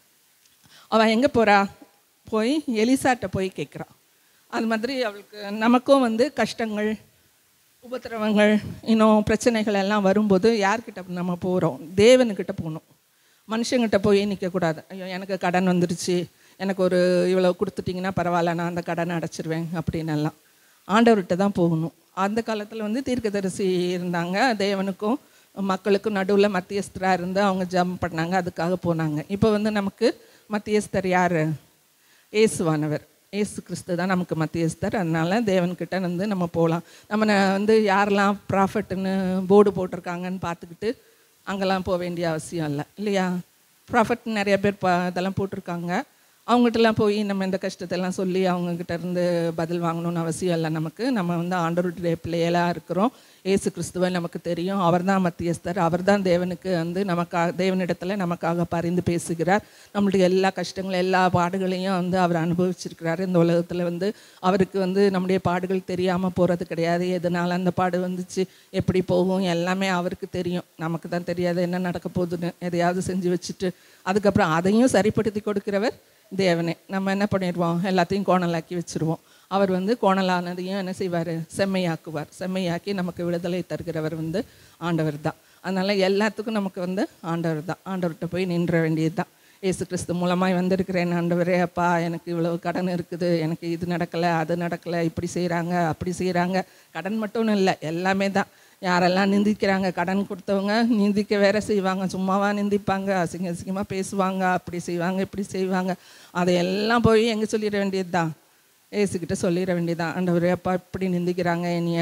அவள் எங்கே போகிறா போய் எலிசாட்ட போய் கேட்குறான் அது மாதிரி அவளுக்கு நமக்கும் வந்து கஷ்டங்கள் உபத்திரவங்கள் இன்னும் பிரச்சனைகள் எல்லாம் வரும்போது யார்கிட்ட நம்ம போகிறோம் தேவனுக்கிட்ட போகணும் மனுஷங்கிட்ட போய் நிற்கக்கூடாது ஐயோ எனக்கு கடன் வந்துருச்சு எனக்கு ஒரு இவ்வளோ கொடுத்துட்டிங்கன்னா பரவாயில்ல நான் அந்த கடனை அடைச்சிருவேன் அப்படின்னு எல்லாம் ஆண்டவர்கிட்ட தான் போகணும் அந்த காலத்தில் வந்து தீர்க்கதரிசி இருந்தாங்க தேவனுக்கும் மக்களுக்கும் நடுவில் மத்தியஸ்தராக இருந்து அவங்க ஜம் பண்ணாங்க அதுக்காக போனாங்க இப்போ வந்து நமக்கு மத்தியஸ்தர் யார் இயேசுவானவர் இயேசு கிறிஸ்து தான் நமக்கு மத்தியஸ்தர் அதனால தேவன்கிட்ட வந்து நம்ம போகலாம் நம்ம ந- வந்து யாரெல்லாம் ப்ராஃபட்டுன்னு போர்டு போட்டிருக்காங்கன்னு பார்த்துக்கிட்டு அங்கெல்லாம் போக வேண்டிய அவசியம் இல்லை இல்லையா ப்ராஃபட் நிறைய பேர் ப இதெல்லாம் போட்டிருக்காங்க அவங்ககிட்டலாம் போய் நம்ம இந்த கஷ்டத்தெல்லாம் சொல்லி அவங்கக்கிட்ட இருந்து பதில் வாங்கணும்னு அவசியம் இல்லை நமக்கு நம்ம வந்து ஆண்டவருடைய பிள்ளைகளாக இருக்கிறோம் ஏசு கிறிஸ்துவை நமக்கு தெரியும் அவர்தான் மத்தியஸ்தர் அவர்தான் தேவனுக்கு வந்து நமக்காக தேவனிடத்தில் நமக்காக பரிந்து பேசுகிறார் நம்மளுடைய எல்லா கஷ்டங்களும் எல்லா பாடுகளையும் வந்து அவர் அனுபவிச்சிருக்கிறாரு இந்த உலகத்தில் வந்து அவருக்கு வந்து நம்முடைய பாடுகள் தெரியாமல் போகிறது கிடையாது எதனால் அந்த பாடு வந்துச்சு எப்படி போகும் எல்லாமே அவருக்கு தெரியும் நமக்கு தான் தெரியாது என்ன நடக்க போகுதுன்னு எதையாவது செஞ்சு வச்சுட்டு அதுக்கப்புறம் அதையும் சரிப்படுத்தி கொடுக்கிறவர் தேவனே நம்ம என்ன பண்ணிடுவோம் எல்லாத்தையும் கோணலாக்கி வச்சுருவோம் அவர் வந்து கோணலானதையும் என்ன செய்வார் செம்மையாக்குவார் செம்மையாக்கி நமக்கு விடுதலை தருகிறவர் வந்து ஆண்டவர் தான் அதனால் எல்லாத்துக்கும் நமக்கு வந்து ஆண்டவர் தான் ஆண்டவர்கிட்ட போய் நின்ற வேண்டியது தான் ஏசு கிறிஸ்து மூலமாய் வந்திருக்கிறேன் ஆண்டவரே அப்பா எனக்கு இவ்வளவு கடன் இருக்குது எனக்கு இது நடக்கலை அது நடக்கலை இப்படி செய்கிறாங்க அப்படி செய்கிறாங்க கடன் மட்டும் இல்லை எல்லாமே தான் யாரெல்லாம் நிந்திக்கிறாங்க கடன் கொடுத்தவங்க நிந்திக்க வேற செய்வாங்க சும்மாவா நிந்திப்பாங்க அசிங்க அசிங்கமாக பேசுவாங்க அப்படி செய்வாங்க இப்படி செய்வாங்க அதையெல்லாம் போய் எங்கே சொல்லிட வேண்டியது தான் ஏசுக்கிட்ட சொல்லிட வேண்டியதுதான் ஆண்டவரே அப்பா இப்படி நிந்திக்கிறாங்க என்னைய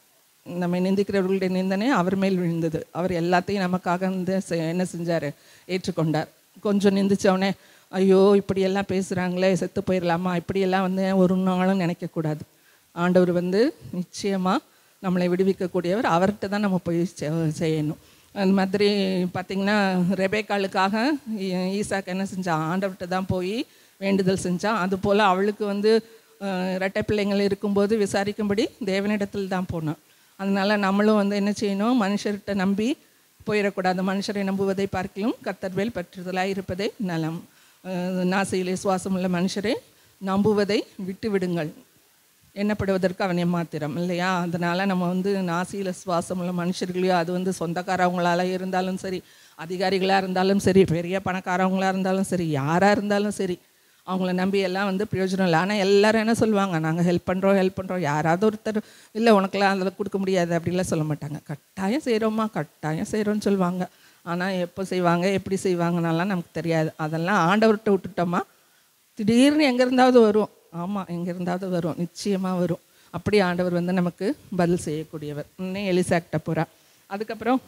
நம்ம நிந்திக்கிறவர்களுடைய நிந்தனை அவர் மேல் விழுந்தது அவர் எல்லாத்தையும் நமக்காக வந்து செ- என்ன செஞ்சார் ஏற்றுக்கொண்டார் கொஞ்சம் நிந்திச்சவனே ஐயோ இப்படியெல்லாம் பேசுகிறாங்களே செத்து போயிடலாமா இப்படியெல்லாம் வந்து ஒரு நாளும் நினைக்கக்கூடாது ஆண்டவர் வந்து நிச்சயமாக நம்மளை விடுவிக்கக்கூடியவர் அவர்கிட்ட தான் நம்ம போய் செ- செய்யணும் அந்த மாதிரி பார்த்திங்கன்னா ரெபேக்காளுக்காக ஈ- ஈசாக்கு என்ன செஞ்சான் ஆண்டவர்கிட்ட தான் போய் வேண்டுதல் செஞ்சான் அதுபோல் அவளுக்கு வந்து அஹ், இரட்டை பிள்ளைங்கள் இருக்கும்போது விசாரிக்கும்படி தேவனிடத்தில் தான் போனான் அதனால நம்மளும் வந்து என்ன செய்யணும் மனுஷர்கிட்ட நம்பி போயிடக்கூடாது மனுஷரை நம்புவதை பார்க்கலும் கர்த்தர்வேல் பற்றுதலாய் இருப்பதே நலம் அஹ், நாசியிலே சுவாசமுள்ள மனுஷரை நம்புவதை விட்டு விடுங்கள் எண்ணப்படுவதற்கு அவன் எம்மாத்திரம் இல்லையா அதனால் நம்ம வந்து நாசியில் சுவாசமுள்ள மனுஷர்களையோ அது வந்து சொந்தக்காரவங்களால இருந்தாலும் சரி அதிகாரிகளாக இருந்தாலும் சரி பெரிய பணக்காரவங்களாக இருந்தாலும் சரி யாராக இருந்தாலும் சரி அவங்கள நம்பி எல்லாம் வந்து பிரயோஜனம் இல்லை ஆனால் எல்லாரும் என்ன சொல்லுவாங்க நாங்கள் ஹெல்ப் பண்ணுறோம் ஹெல்ப் பண்ணுறோம் யாராவது ஒருத்தர் இல்லை உனக்கெல்லாம் அதில் கொடுக்க முடியாது அப்படிலாம் சொல்ல மாட்டாங்க கட்டாயம் செய்கிறோமா கட்டாயம் செய்கிறோன்னு சொல்லுவாங்க ஆனால் எப்போ செய்வாங்க எப்படி செய்வாங்கன்னெல்லாம் நமக்கு தெரியாது அதெல்லாம் ஆண்டவர்கிட்ட விட்டுட்டோமா திடீர்னு எங்கே இருந்தாவது வரும் ஆமாம் எங்கே இருந்தாவது வரும் நிச்சயமாக வரும் அப்படி ஆண்டவர் வந்து நமக்கு பதில் செய்யக்கூடியவர் இன்னும் எலிசாக்கிட்ட போகிறா அதுக்கப்புறம்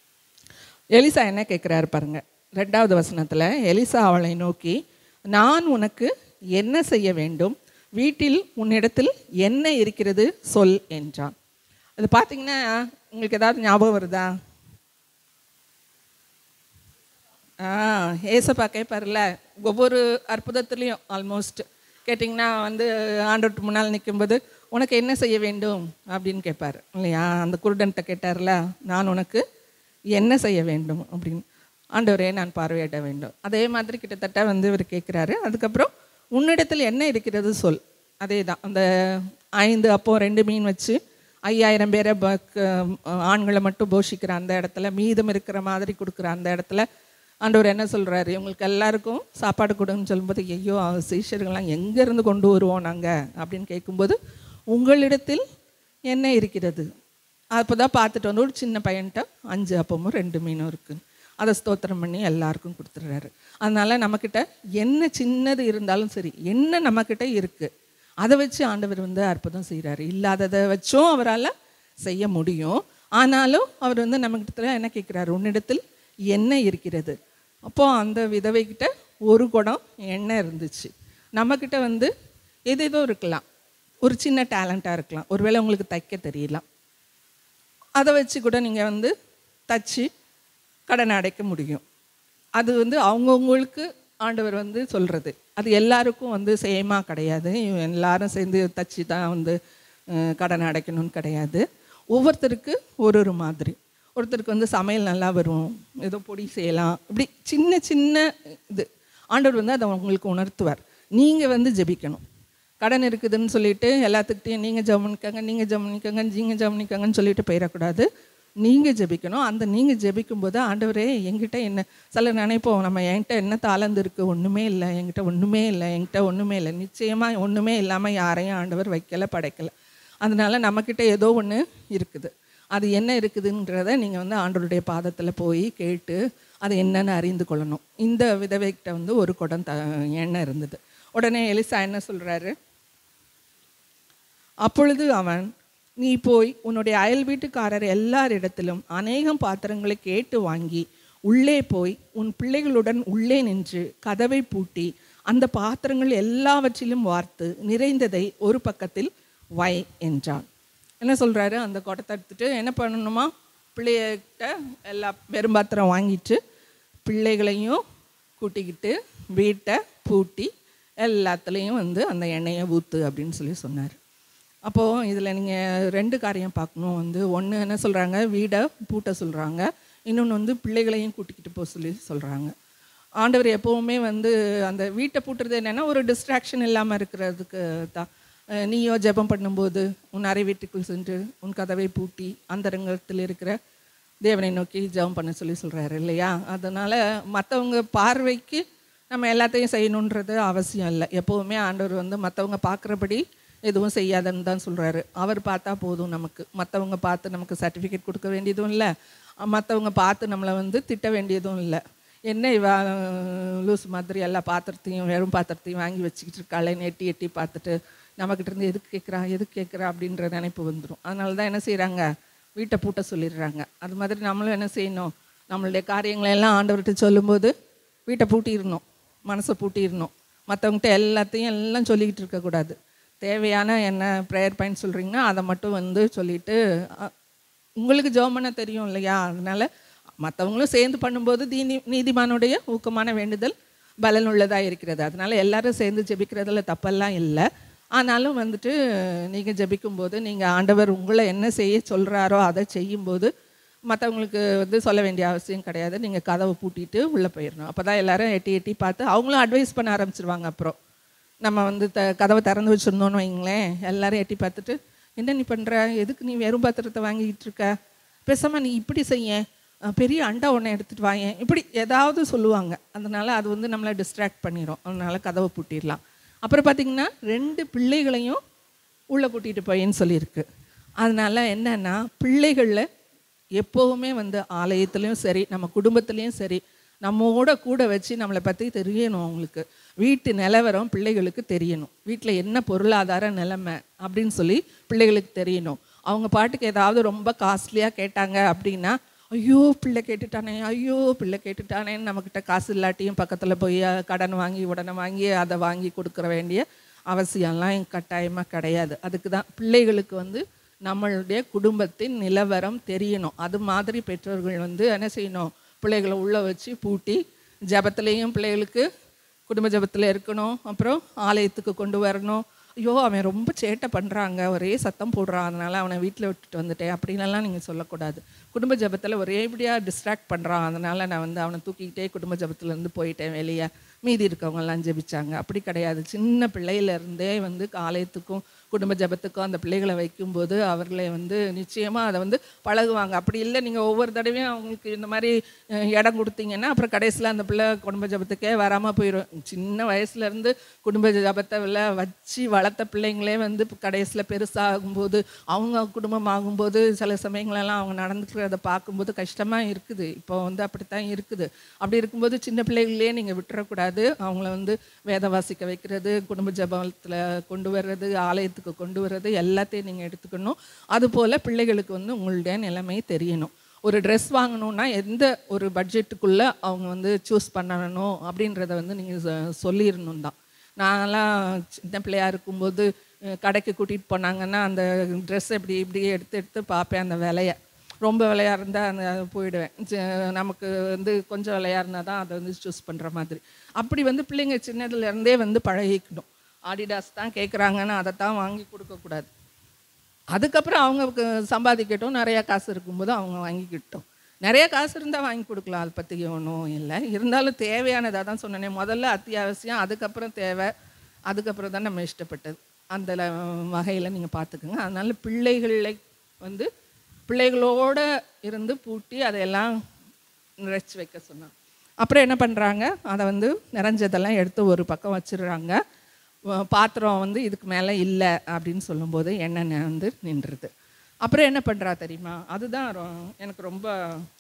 எலிசா என்ன கேட்குறாரு பாருங்க ரெண்டாவது வசனத்தில் எலிசா அவளை நோக்கி நான் உனக்கு என்ன செய்ய வேண்டும் வீட்டில் உன்னிடத்தில் என்ன இருக்கிறது சொல் என்றான் அது பார்த்தீங்கன்னா உங்களுக்கு ஏதாவது ஞாபகம் வருதா ஆ ஏசப்பா கேட்பார்ல ஒவ்வொரு அற்புதத்துலேயும் ஆல்மோஸ்ட் கேட்டிங்கன்னா வந்து ஆண்டவருக்கு முன்னால் நிற்கும்போது உனக்கு என்ன செய்ய வேண்டும் அப்படின்னு கேட்பார் இல்லையா அந்த குருடன்ட்ட கேட்டார்ல நான் உனக்கு என்ன செய்ய வேண்டும் அப்படின்னு ஆண்டவரே நான் பார்வையிட வேண்டும் அதே மாதிரி கிட்டத்தட்ட வந்து இவர் கேட்குறாரு அதுக்கப்புறம் உன்னிடத்தில் என்ன இருக்கிறது சொல் அதே தான் அந்த ஐந்து அப்போ ரெண்டு மீன் வச்சு ஐயாயிரம் பேரை ப- க- ஆண்களை மட்டும் போஷிக்கிற அந்த இடத்துல மீதம் இருக்கிற மாதிரி கொடுக்குற அந்த இடத்துல ஆண்டவர் என்ன சொல்றாரு இவங்களுக்கு எல்லாருக்கும் சாப்பாடு கொடுன்னு சொல்லும்போது ஐயோ சீஷர்கள்லாம் எங்கேருந்து கொண்டு வருவோம் நாங்கள் அப்படின்னு கேட்கும்போது உங்களிடத்தில் என்ன இருக்கிறது அப்போ தான் பார்த்துட்டு வந்து ஒரு சின்ன பையன்ட்ட அஞ்சு அப்பமும் ரெண்டு மீனும் இருக்குது அதை ஸ்தோத்திரம் பண்ணி எல்லாருக்கும் கொடுத்துட்றாரு அதனால் நம்மக்கிட்ட என்ன சின்னது இருந்தாலும் சரி என்ன நம்மக்கிட்ட இருக்குது அதை வச்சு ஆண்டவர் வந்து அற்புதம் செய்கிறாரு இல்லாததை வச்சும் அவரால் செய்ய முடியும் ஆனாலும் அவர் வந்து நம்மக்கிட்ட என்ன கேட்குறாரு உன்னிடத்தில் எண்ணெய் இருக்கிறது அப்போது அந்த விதவைக்கிட்ட ஒரு குடம் எண்ணெய் இருந்துச்சு நம்மக்கிட்ட வந்து எது ஏதோ இருக்கலாம் ஒரு சின்ன டேலண்ட்டாக இருக்கலாம் ஒருவேளை உங்களுக்கு தைக்க தெரியலாம் அதை வச்சு கூட நீங்கள் வந்து தச்சு கடனை அடைக்க முடியும் அது வந்து அவங்கவுங்களுக்கு ஆண்டவர் வந்து சொல்கிறது அது எல்லாருக்கும் வந்து சேமாக கிடையாது எல்லாரும் சேர்ந்து தச்சு தான் வந்து அஹ், கடனை அடைக்கணும்னு கிடையாது ஒவ்வொருத்தருக்கு ஒரு ஒரு மாதிரி ஒருத்தருக்கு வந்து சமையல் நல்லா வரும் ஏதோ பொடி செய்யலாம் இப்படி சின்ன சின்ன இது ஆண்டவர் வந்து அதை உங்களுக்கு உணர்த்துவார் நீங்கள் வந்து ஜெபிக்கணும் கடன் இருக்குதுன்னு சொல்லிட்டு எல்லாத்துக்கிட்டையும் நீங்கள் ஜெபனிக்கங்க நீங்கள் ஜெபனிக்கங்க நீங்கள் ஜெபனிக்கங்கன்னு சொல்லிட்டு போயிடக்கூடாது நீங்கள் ஜெபிக்கணும் அந்த நீங்கள் ஜெபிக்கும்போது ஆண்டவரே என்கிட்ட என்ன சில நினைப்போம் நம்ம என்கிட்ட என்ன தாளந்து இருக்குது ஒன்றுமே இல்லை என்கிட்ட ஒன்றுமே இல்லை என்கிட்ட ஒன்றுமே இல்லை நிச்சயமாக ஒன்றுமே இல்லாமல் யாரையும் ஆண்டவர் வைக்கல படைக்கல அதனால நம்மக்கிட்ட ஏதோ ஒன்று இருக்குது அது என்ன இருக்குதுன்றத நீங்கள் வந்து ஆண்டவருடைய பாதத்தில் போய் கேட்டு அது என்னன்னு அறிந்து கொள்ளணும் இந்த விதவைக்கிட்ட வந்து ஒரு குடம் த எண்ணெய் இருந்தது உடனே எலிசா என்ன சொல்கிறாரு அப்பொழுது அவன் நீ போய் உன்னுடைய அயல் வீட்டுக்காரர் எல்லாரிடத்திலும் அநேகம் பாத்திரங்களை கேட்டு வாங்கி உள்ளே போய் உன் பிள்ளைகளுடன் உள்ளே நின்று கதவை பூட்டி அந்த பாத்திரங்கள் எல்லாவற்றிலும் வார்த்து நிறைந்ததை ஒரு பக்கத்தில் வை என்றான் என்ன சொல்றாரு அந்த குடத்தை எடுத்துட்டு என்ன பண்ணணுமா பிள்ளைகிட்ட எல்லா வெறும் பாத்திரம் வாங்கிட்டு பிள்ளைகளையும் கூட்டிக்கிட்டு வீட்டை பூட்டி எல்லாத்துலேயும் வந்து அந்த எண்ணெயை ஊற்று அப்படின்னு சொல்லி சொன்னார் அப்போது இதில் நீங்கள் ரெண்டு காரியம் பார்க்கணும் வந்து ஒன்று என்ன சொல்கிறாங்க வீடை பூட்ட சொல்கிறாங்க இன்னொன்று வந்து பிள்ளைகளையும் கூட்டிக்கிட்டு போக சொல்லி சொல்கிறாங்க ஆண்டவர் எப்போவுமே வந்து அந்த வீட்டை பூட்டுறது என்னென்னா ஒரு டிஸ்ட்ராக்ஷன் இல்லாமல் இருக்கிறதுக்கு தான் அஹ் நீயோ ஜெபம் பண்ணும்போது உன் அறை வீட்டுக்குள் சென்று உன் கதவை பூட்டி அந்தரங்கத்தில் இருக்கிற தேவனை நோக்கி ஜெபம் பண்ண சொல்லி சொல்கிறாரு இல்லையா அதனால் மற்றவங்க பார்வைக்கு நம்ம எல்லாத்தையும் செய்யணுன்றது அவசியம் இல்லை எப்போவுமே ஆண்டவர் வந்து மற்றவங்க பார்க்குறபடி எதுவும் செய்யாதன்னு தான் சொல்கிறாரு அவர் பார்த்தா போதும் நமக்கு மற்றவங்க பார்த்து நமக்கு சர்டிஃபிகேட் கொடுக்க வேண்டியதும் இல்லை மற்றவங்க பார்த்து நம்மளை வந்து திட்ட வேண்டியதும் இல்லை என்ன இவ லூஸ் மாதிரி எல்லா பாத்திரத்தையும் வெறும் பாத்திரத்தையும் வாங்கி வச்சுக்கிட்டு இருக்காளேன்னு எட்டி எட்டி பார்த்துட்டு நம்மக்கிட்ட இருந்து எதுக்கு கேட்குறா எதுக்கு கேட்குறா அப்படின்ற நினைப்பு வந்துடும் அதனால தான் என்ன செய்கிறாங்க வீட்டை பூட்ட சொல்லிடுறாங்க அது மாதிரி நம்மளும் என்ன செய்யணும் நம்மளுடைய காரியங்களை எல்லாம் ஆண்டவர்கிட்ட சொல்லும்போது வீட்டை பூட்டிடணும் மனசை பூட்டிடணும் மற்றவங்ககிட்ட எல்லாத்தையும் எல்லாம் சொல்லிக்கிட்டு இருக்கக்கூடாது தேவையான என்ன ப்ரேயர் பாயிண்ட் சொல்கிறீங்கன்னா அதை மட்டும் வந்து சொல்லிட்டு அ- உங்களுக்கு ஜெபம் பண்ண தெரியும் இல்லையா அதனால மற்றவங்களும் சேர்ந்து பண்ணும்போது தீனி நீதிமானுடைய ஊக்கமான வேண்டுதல் பலன் உள்ளதாக இருக்கிறது அதனால எல்லாரும் சேர்ந்து ஜெபிக்கிறதுல தப்பெல்லாம் இல்லை ஆனாலும் வந்துட்டு நீங்கள் ஜெபிக்கும்போது நீங்கள் ஆண்டவர் உங்களை என்ன செய்ய சொல்கிறாரோ அதை செய்யும்போது மற்றவங்களுக்கு வந்து சொல்ல வேண்டிய அவசியம் கிடையாது நீங்கள் கதவை பூட்டிட்டு உள்ளே போயிடணும் அப்போ தான் எல்லாரும் எட்டி எட்டி பார்த்து அவங்களும் அட்வைஸ் பண்ண ஆரம்பிச்சிருவாங்க அப்புறம் நம்ம வந்து த கதவை திறந்து வச்சுருந்தோன்னு வைங்களேன் எல்லாரும் எட்டி பார்த்துட்டு என்ன நீ பண்ணுற எதுக்கு நீ வெறும் பாத்திரத்தை வாங்கிட்டு இருக்க பேசாமல் நீ இப்படி செய்ய அஹ் பெரிய அண்டா ஒன்று எடுத்துகிட்டு வாயேன் இப்படி ஏதாவது சொல்லுவாங்க அதனால அது வந்து நம்மளை டிஸ்ட்ராக்ட் பண்ணிடும் அதனால கதவை பூட்டிடலாம் அப்புறம் பார்த்தீங்கன்னா ரெண்டு பிள்ளைகளையும் உள்ளே கூட்டிகிட்டு போயின்னு சொல்லியிருக்கு அதனால என்னன்னா பிள்ளைகளில் எப்போவுமே வந்து ஆலயத்துலேயும் சரி நம்ம குடும்பத்துலேயும் சரி நம்மோட கூட வச்சு நம்மளை பற்றி தெரியணும் அவங்களுக்கு வீட்டு நிலவரம் பிள்ளைகளுக்கு தெரியணும் வீட்டில் என்ன பொருளாதார நிலைமை அப்படின்னு சொல்லி பிள்ளைகளுக்கு தெரியணும் அவங்க பாட்டுக்கு ஏதாவது ரொம்ப காஸ்ட்லியாக கேட்டாங்க அப்படின்னா ஐயோ பிள்ளை கேட்டுட்டானே ஐயோ பிள்ளை கேட்டுட்டானேன்னு நம்மக்கிட்ட காசு இல்லாட்டியும் பக்கத்தில் போய் அஹ், கடன் வாங்கி உடனே வாங்கி அதை வாங்கி கொடுக்குற வேண்டிய அவசியம்லாம் கட்டாயமாக கிடையாது அதுக்கு தான் பிள்ளைகளுக்கு வந்து நம்மளுடைய குடும்பத்தின் நிலவரம் தெரியணும் அது மாதிரி பெற்றோர்கள் வந்து என்ன செய்யணும் பிள்ளைகளை உள்ளே வச்சு பூட்டி ஜபத்துலேயும் பிள்ளைகளுக்கு குடும்ப ஜபத்தில் இருக்கணும் அப்புறம் ஆலயத்துக்கு கொண்டு வரணும் ஐயோ அவன் ரொம்ப சேட்டை பண்ணுறாங்க ஒரே சத்தம் போடுறான் அதனால் அவனை வீட்டில் விட்டுட்டு வந்துட்டேன் அப்படின்லாம் நீங்கள் சொல்லக்கூடாது குடும்ப ஜபத்தில் ஒரேபடியாக டிஸ்ட்ராக்ட் பண்ணுறான் அதனால் நான் வந்து அவனை தூக்கிக்கிட்டே குடும்ப ஜபத்துலேருந்து போயிட்டேன் வெளியே மீதி இருக்கவங்கெல்லாம் ஜெபிச்சாங்க அப்படி கிடையாது சின்ன பிள்ளையிலேருந்தே வந்து ஆலயத்துக்கும் குடும்ப ஜபத்துக்கும் அந்த பிள்ளைகளை வைக்கும்போது அவர்களை வந்து நிச்சயமாக அதை வந்து பழகுவாங்க அப்படி இல்லை நீங்கள் ஒவ்வொரு தடவையும் அவங்களுக்கு இந்த மாதிரி அஹ், இடம் கொடுத்தீங்கன்னா அப்புறம் கடைசியில் அந்த பிள்ளை குடும்ப ஜபத்துக்கே வராமல் போயிடும் சின்ன வயசுலேருந்து குடும்ப ஜபத்தை உள்ள வச்சு வளர்த்த பிள்ளைங்களே வந்து கடைசியில் பெருசாகும்போது அவங்க குடும்பம் ஆகும்போது சில சமயங்களெல்லாம் அவங்க நடந்துக்கிறத பார்க்கும்போது கஷ்டமாக இருக்குது இப்போ வந்து அப்படித்தான் இருக்குது அப்படி இருக்கும்போது சின்ன பிள்ளைகளே நீங்கள் விட்டுறக்கூடாது அவங்கள வந்து வேத வாசிக்க வைக்கிறது குடும்ப ஜபத்தில் கொண்டு வர்றது ஆலயத்துக்கு கொண்டு வர்றது எல்லாத்தையும் நீங்கள் எடுத்துக்கணும் அதுபோல் பிள்ளைகளுக்கு வந்து உங்களுடைய நிலைமை தெரியணும் ஒரு ட்ரெஸ் வாங்கணும்னா எந்த ஒரு பட்ஜெட்டுக்குள்ளே அவங்க வந்து சூஸ் பண்ணணும் அப்படின்றத வந்து நீங்கள் சொல்லிடணும் தான் நான்லாம் சின்ன பிள்ளையா இருக்கும்போது அஹ், கடைக்கு கூட்டிகிட்டு போனாங்கன்னா அந்த ட்ரெஸ் இப்படி இப்படி எடுத்து எடுத்து பார்ப்பேன் அந்த விலைய ரொம்ப விலையா இருந்தால் அந்த போயிடுவேன் ச- நமக்கு வந்து கொஞ்சம் விலையா இருந்தால் தான் அதை வந்து சூஸ் பண்ணுற மாதிரி அப்படி வந்து பிள்ளைங்க சின்னதுல இருந்தே வந்து பழகிக்கணும் ஆடிடாஸ் தான் கேட்குறாங்கன்னா அதை தான் வாங்கி கொடுக்கக்கூடாது அதுக்கப்புறம் அவங்க சம்பாதிக்கட்டும் நிறையா காசு இருக்கும்போது அவங்க வாங்கிக்கிட்டோம் நிறைய காசு இருந்தால் வாங்கி கொடுக்கலாம் அதை பற்றி ஒன்றும் இல்லை இருந்தாலும் தேவையானதாக தான் சொன்னேனே முதல்ல அத்தியாவசியம் அதுக்கப்புறம் தேவை அதுக்கப்புறம் தான் நம்ம இஷ்டப்பட்டது அந்த வகையில் நீங்கள் பார்த்துக்குங்க அதனால பிள்ளைகளை வந்து பிள்ளைகளோட இருந்து பூட்டி அதையெல்லாம் நிறைச்சி வைக்க சொன்னான் அப்புறம் என்ன பண்ணுறாங்க அதை வந்து நிறைஞ்சதெல்லாம் எடுத்து ஒரு பக்கம் வச்சிடுறாங்க வ- பாத்திரம் வந்து இதுக்கு மேலே இல்லை அப்படின்னு சொல்லும்போது எண்ணெய் வந்து நின்றுது அப்புறம் என்ன பண்ணுறா தெரியுமா அதுதான் ரொ- எனக்கு ரொம்ப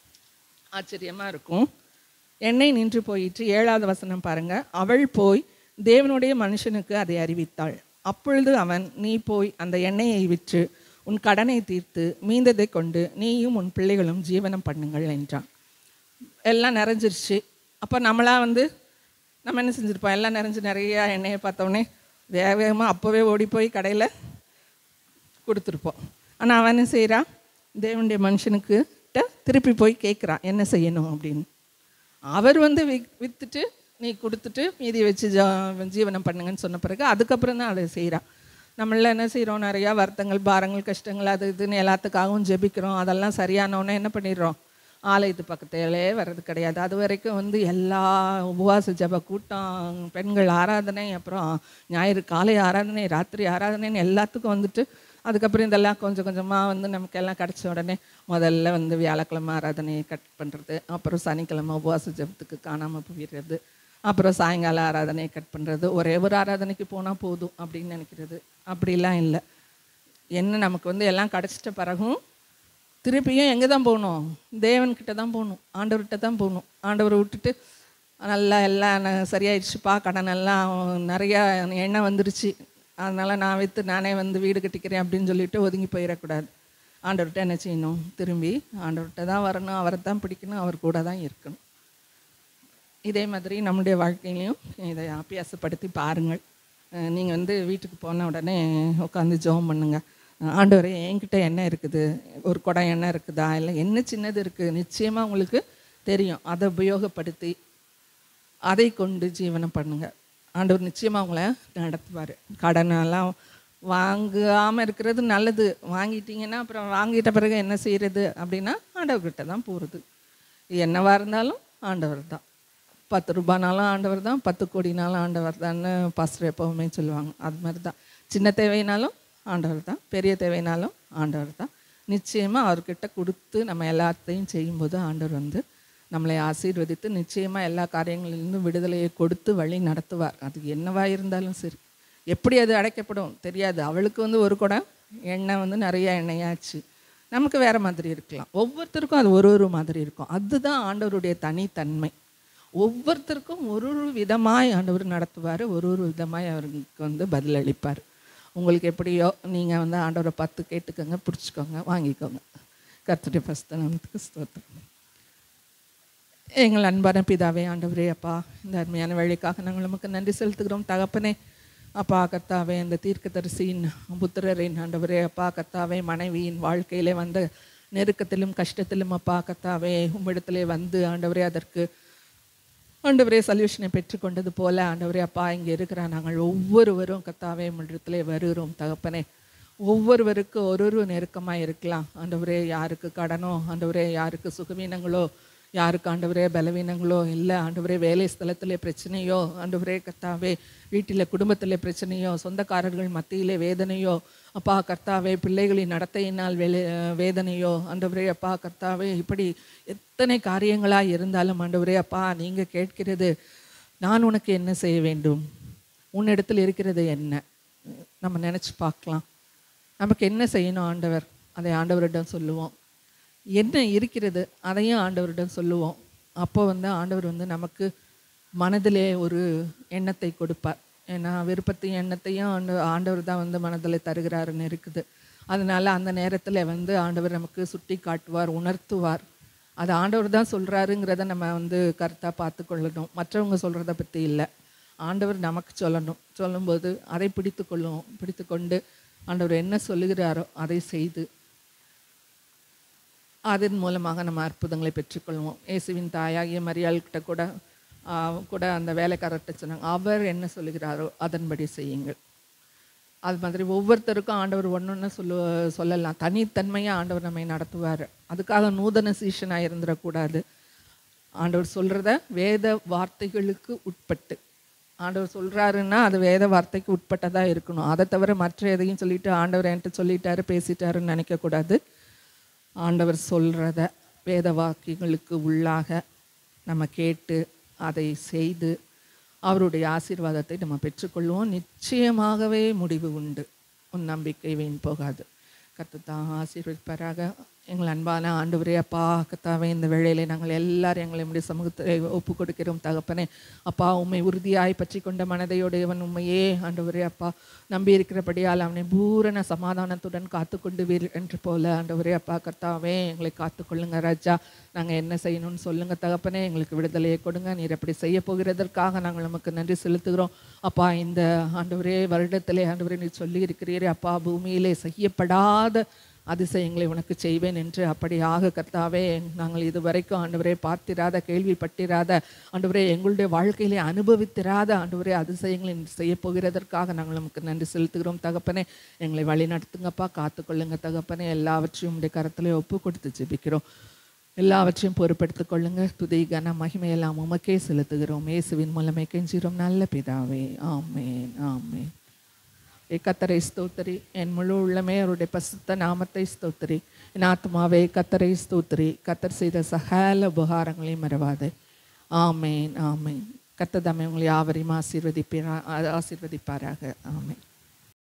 ஆச்சரியமாக இருக்கும் எண்ணெய் நின்று போயிற்று ஏழாவது வசனம் பாருங்க அவள் போய் தேவனுடைய மனுஷனுக்கு அதை அறிவித்தாள் அப்பொழுது அவன் நீ போய் அந்த எண்ணெயை விற்று உன் கடனை தீர்த்து மீந்ததை கொண்டு நீயும் உன் பிள்ளைகளும் ஜீவனம் பண்ணுங்கள் என்றான் எல்லாம் நிறைஞ்சிருச்சு அப்போ நம்மளா வந்து நம்ம என்ன செஞ்சுருப்போம் எல்லாம் நிறைஞ்சு நிறைய எண்ணெயை பார்த்தோன்னே வேக வேகமாக அப்போவே ஓடி போய் கடையில் கொடுத்துருப்போம் ஆனால் அவன் என்ன செய்கிறான் தேவனுடைய மனுஷனுக்கிட்ட திருப்பி போய் கேட்குறான் என்ன செய்யணும் அப்படின்னு அவர் வந்து விக் விற்றுட்டு நீ கொடுத்துட்டு மீதி வச்சு ஜா ஜீவனம் பண்ணுங்கன்னு சொன்ன பிறகு அதுக்கப்புறம் தான் அதை செய்கிறான் நம்மள என்ன செய்கிறோம் நிறையா வருத்தங்கள் பாரங்கள் கஷ்டங்கள் அது இதுன்னு எல்லாத்துக்காகவும் ஜெபிக்கிறோம் அதெல்லாம் சரியானோன்னே என்ன பண்ணிடுறோம் ஆலயத்து பக்கத்திலே வர்றது கிடையாது அது வரைக்கும் வந்து எல்லா உபவாச ஜெப கூட்டம் பெண்கள் ஆராதனை அப்புறம் ஞாயிறு காலை ஆராதனை ராத்திரி ஆராதனைன்னு எல்லாத்துக்கும் வந்துட்டு அதுக்கப்புறம் இதெல்லாம் கொஞ்சம் கொஞ்சமாக வந்து நமக்கு எல்லாம் கிடச்ச உடனே முதல்ல வந்து வியாழக்கிழமை ஆராதனையை கட் பண்ணுறது அப்புறம் சனிக்கிழமை உபவாச ஜெபத்துக்கு காணாமல் போயிடுறது அப்புறம் சாயங்கால ஆராதனையை கட் பண்ணுறது ஒரே ஒரு ஆராதனைக்கு போனால் போதும் அப்படின்னு நினைக்கிறது அப்படிலாம் இல்லை என்ன நமக்கு வந்து எல்லாம் கிடச்சிட்ட பிறகும் திருப்பியும் எங்கே தான் போகணும் தேவன்கிட்ட தான் போகணும் ஆண்டவர்கிட்ட தான் போகணும் ஆண்டவரை விட்டுட்டு நல்லா எல்லாம் ந- சரியாயிடுச்சுப்பா கடன் எல்லாம் நிறையா எண்ணெய் வந்துருச்சு அதனால் நான் விற்று நானே வந்து வீடு கட்டிக்கிறேன் அப்படின்னு சொல்லிட்டு ஒதுங்கி போயிடக்கூடாது ஆண்டவர்கிட்ட என்ன செய்யணும் திரும்பி ஆண்டவர்கிட்ட தான் வரணும் அவரை தான் பிடிக்கணும் அவர் கூட தான் இருக்கணும் இதே மாதிரி நம்முடைய வாழ்க்கையிலையும் இதை அபியாசப்படுத்தி பாருங்கள் நீங்கள் வந்து வீட்டுக்கு போன உடனே உட்காந்து ஜெபம் பண்ணுங்க அஹ் ஆண்டவரே என்கிட்ட என்ன இருக்குது ஒரு குடம் என்ன இருக்குதா இல்லை என்ன சின்னது இருக்குது நிச்சயமாக உங்களுக்கு தெரியும் அதை உபயோகப்படுத்தி அதை கொண்டு ஜீவனம் பண்ணுங்க ஆண்டவர் நிச்சயமாக உங்களை நடத்துவார் கடனெல்லாம் வாங்காமல் இருக்கிறது நல்லது வாங்கிட்டீங்கன்னா அப்புறம் வாங்கிட்ட பிறகு என்ன செய்கிறது அப்படின்னா ஆண்டவர்கிட்ட தான் போகிறது என்னவா இருந்தாலும் ஆண்டவர் தான் பத்து ரூபானாலும் ஆண்டவர் தான் பத்து கோடினாலும் ஆண்டவர் தான்னு பாஸ்டர் எப்போவுமே சொல்லுவாங்க அது மாதிரி தான் சின்ன தேவைனாலும் ஆண்டவர் தான் பெரிய தேவைனாலும் ஆண்டவர் தான் நிச்சயமாக அவர்கிட்ட கொடுத்து நம்ம எல்லாத்தையும் செய்யும்போது ஆண்டவர் வந்து நம்மளை ஆசீர்வதித்து நிச்சயமாக எல்லா காரியங்களிலிருந்தும் விடுதலையை கொடுத்து வழி நடத்துவார் அது என்னவா இருந்தாலும் சரி எப்படி அது அடைக்கப்படும் தெரியாது அவளுக்கு வந்து ஒரு குடம் எண்ணெய் வந்து நிறைய எண்ணெயாச்சு நமக்கு வேற மாதிரி இருக்கலாம் ஒவ்வொருத்தருக்கும் அது ஒரு ஒரு மாதிரி இருக்கும் அதுதான் ஆண்டவருடைய தனித்தன்மை ஒவ்வொருத்தருக்கும் ஒரு ஒரு விதமாய் ஆண்டவர் நடத்துவார் ஒரு ஒரு விதமாய் அவருக்கு வந்து பதிலளிப்பார் உங்களுக்கு எப்படியோ நீங்கள் வந்து ஆண்டவரை பார்த்து கேட்டுக்கோங்க பிடிச்சிக்கோங்க வாங்கிக்கோங்க கர்த்தருடைய பஸ்தனத்துக்கு ஸ்தோத்திரம் எங்கள் அன்பான பிதாவே ஆண்டவரே அப்பா இந்த அருமையான வழிக்காக நாங்கள் நமக்கு நன்றி செலுத்துகிறோம் தகப்பனே அப்பா கர்த்தாவே இந்த தீர்க்கதரிசியின் புத்திரரின் ஆண்டவரே அப்பா கர்த்தாவே மனைவியின் வாழ்க்கையிலே வந்த நெருக்கத்திலும் கஷ்டத்திலும் அப்பா கர்த்தாவே உம்மிடத்திலே வந்து ஆண்டவரே அதற்கு ஆண்டவரே சொல்யூஷனை பெற்றுக்கொண்டது போல ஆண்டவரே அப்பா இங்கே இருக்கிற நாங்கள் ஒவ்வொருவரும் கத்தாவே மன்றத்திலே வருகிறோம் தகப்பனே ஒவ்வொருவருக்கு ஒரு ஒரு நெருக்கமாக இருக்கலாம் ஆண்டவரே யாருக்கு கடனோ ஆண்டவரே யாருக்கு சுகவீனங்களோ யாருக்கு ஆண்டவரே பலவீனங்களோ இல்லை ஆண்டவரே வேலை ஸ்தலத்திலே பிரச்சனையோ ஆண்டவரே கர்த்தாவே வீட்டில் குடும்பத்தில் பிரச்சனையோ சொந்தக்காரர்கள் மத்தியிலே வேதனையோ அப்பா கர்த்தாவே பிள்ளைகளின் நடத்தையினால் வேலை வேதனையோ ஆண்டவரே அப்பா கர்த்தாவே இப்படி எத்தனை காரியங்களாக இருந்தாலும் ஆண்டவரே அப்பா நீங்கள் கேட்கிறது நான் உனக்கு என்ன செய்ய வேண்டும் உன்னிடத்தில் இருக்கிறது என்ன நம்ம நினச்சி பார்க்கலாம் நமக்கு என்ன செய்யணும் ஆண்டவர் அதை ஆண்டவரிடம் சொல்லுவோம் என்ன இருக்கிறது அதையும் ஆண்டவரிடம் சொல்லுவோம் அப்போ வந்து ஆண்டவர் வந்து நமக்கு மனதிலே ஒரு எண்ணத்தை கொடுப்பார் ஏன்னா விருப்பத்தையும் எண்ணத்தையும் ஆண்டு ஆண்டவர் தான் வந்து மனதில் தருகிறாருன்னு இருக்குது அதனால அந்த நேரத்தில் வந்து ஆண்டவர் நமக்கு சுட்டி காட்டுவார் உணர்த்துவார் அது ஆண்டவர் தான் சொல்கிறாருங்கிறத நம்ம வந்து கருத்தாக பார்த்து கொள்ளணும் மற்றவங்க சொல்கிறத பற்றி இல்லை ஆண்டவர் நமக்கு சொல்லணும் சொல்லும்போது அதை பிடித்து கொள்ளுவோம் பிடித்து கொண்டு ஆண்டவர் என்ன சொல்லுகிறாரோ அதை செய்து அதன் மூலமாக நம்ம அற்புதங்களை பெற்றுக்கொள்வோம் இயேசுவின் தாயாகிய மரியாள்கிட்ட கூட ஆ, கூட அந்த வேலைக்காரர்கிட்ட சொன்னாங்க அவர் என்ன சொல்லுகிறாரோ அதன்படி செய்யுங்கள் அது மாதிரி ஒவ்வொருத்தருக்கும் ஆண்டவர் ஒன்று ஒன்று சொல்லு சொல்லலாம் தனித்தன்மையாக ஆண்டவர் நம்மை நடத்துவார் அதுக்காக நூதன சீஷனாக இருந்துடக்கூடாது ஆண்டவர் சொல்கிறத வேத வார்த்தைகளுக்கு உட்பட்டு ஆண்டவர் சொல்கிறாருன்னா அது வேத வார்த்தைக்கு உட்பட்டதாக இருக்கணும் அதை தவிர மற்ற எதையும் சொல்லிட்டு ஆண்டவர் என்கிட்ட சொல்லிட்டாரு பேசிட்டாருன்னு நினைக்கக்கூடாது ஆண்டவர் சொல்கிறத வேத வாக்கியங்களுக்கு உள்ளாக நம்ம கேட்டு அதை செய்து அவருடைய ஆசீர்வாதத்தை நம்ம பெற்றுக்கொள்வோம் நிச்சயமாகவே முடிவு உண்டு உன் நம்பிக்கை வீண் போகாது கர்த்தத்தான் ஆசீர்வதிப்பாராக எங்கள் அன்பான ஆண்டவரே அப்பா கத்தாவே இந்த வேளையிலே நாங்கள் எல்லாரும் எங்களை உம்முடைய சமூகத்தை ஒப்பு கொடுக்கிறோம் தகப்பனே அப்பா உண்மை உறுதியாய் பற்றி கொண்ட மனதையுடையவன் உண்மையே ஆண்டவரே அப்பா நம்பி இருக்கிறபடியால் அவனை பூரண சமாதானத்துடன் காத்துக்கொண்டு வீர் என்று போல ஆண்டவரே அப்பா கர்த்தாவே எங்களை காத்துக்கொள்ளுங்க ராஜா நாங்கள் என்ன செய்யணும்னு சொல்லுங்க தகப்பனே எங்களுக்கு விடுதலையை கொடுங்க நீர் அப்படி செய்ய போகிறதற்காக நாங்கள் நமக்கு நன்றி செலுத்துகிறோம் அப்பா இந்த ஆண்டவரே வருடத்திலே ஆண்டவரே நீர் சொல்லி இருக்கிறீரே அப்பா பூமியிலே செய்யப்படாத அதிசயங்களை உனக்கு செய்வேன் என்று அப்படியாக கர்த்தாவே நாங்கள் இதுவரைக்கும் ஆண்டவரே பார்த்திராத கேள்விப்பட்டிராத ஆண்டவரே எங்களுடைய வாழ்க்கையிலே அனுபவித்திராத ஆண்டவரே அதிசயங்களை நீர் செய்ய போகிறதற்காக நாங்கள் நமக்கு நன்றி செலுத்துகிறோம் தகப்பனே எங்களை வழி நடத்துங்கப்பா காத்துக்கொள்ளுங்க தகப்பனே எல்லாவற்றையும் உடைய கரத்திலே ஒப்பு கொடுத்து ஜெபிக்கிறோம் எல்லாவற்றையும் பொறுப்படுத்திக் கொள்ளுங்க துதி கன மகிமையெல்லாம் உமக்கே செலுத்துகிறோம் இயேசுவின் மூலமே கெஞ்சிரோம் நல்ல பிதாவே ஆமேன் ஆமேன் ஏ கத்தரை ஸ்தோத்திரி என் முழு உள்ளமே அவருடைய பசுத்த நாமத்தை ஸ்தோத்திரி என் ஆத்மாவே கத்தரை ஸ்தோத்திரி கத்தர் செய்த சகல உபகாரங்களையும் மறவாதே ஆமேன் ஆமேன் கத்ததாமே உங்களை யாவரையும் ஆசீர்வதிப்பா ஆசீர்வதிப்பாராக ஆமேன்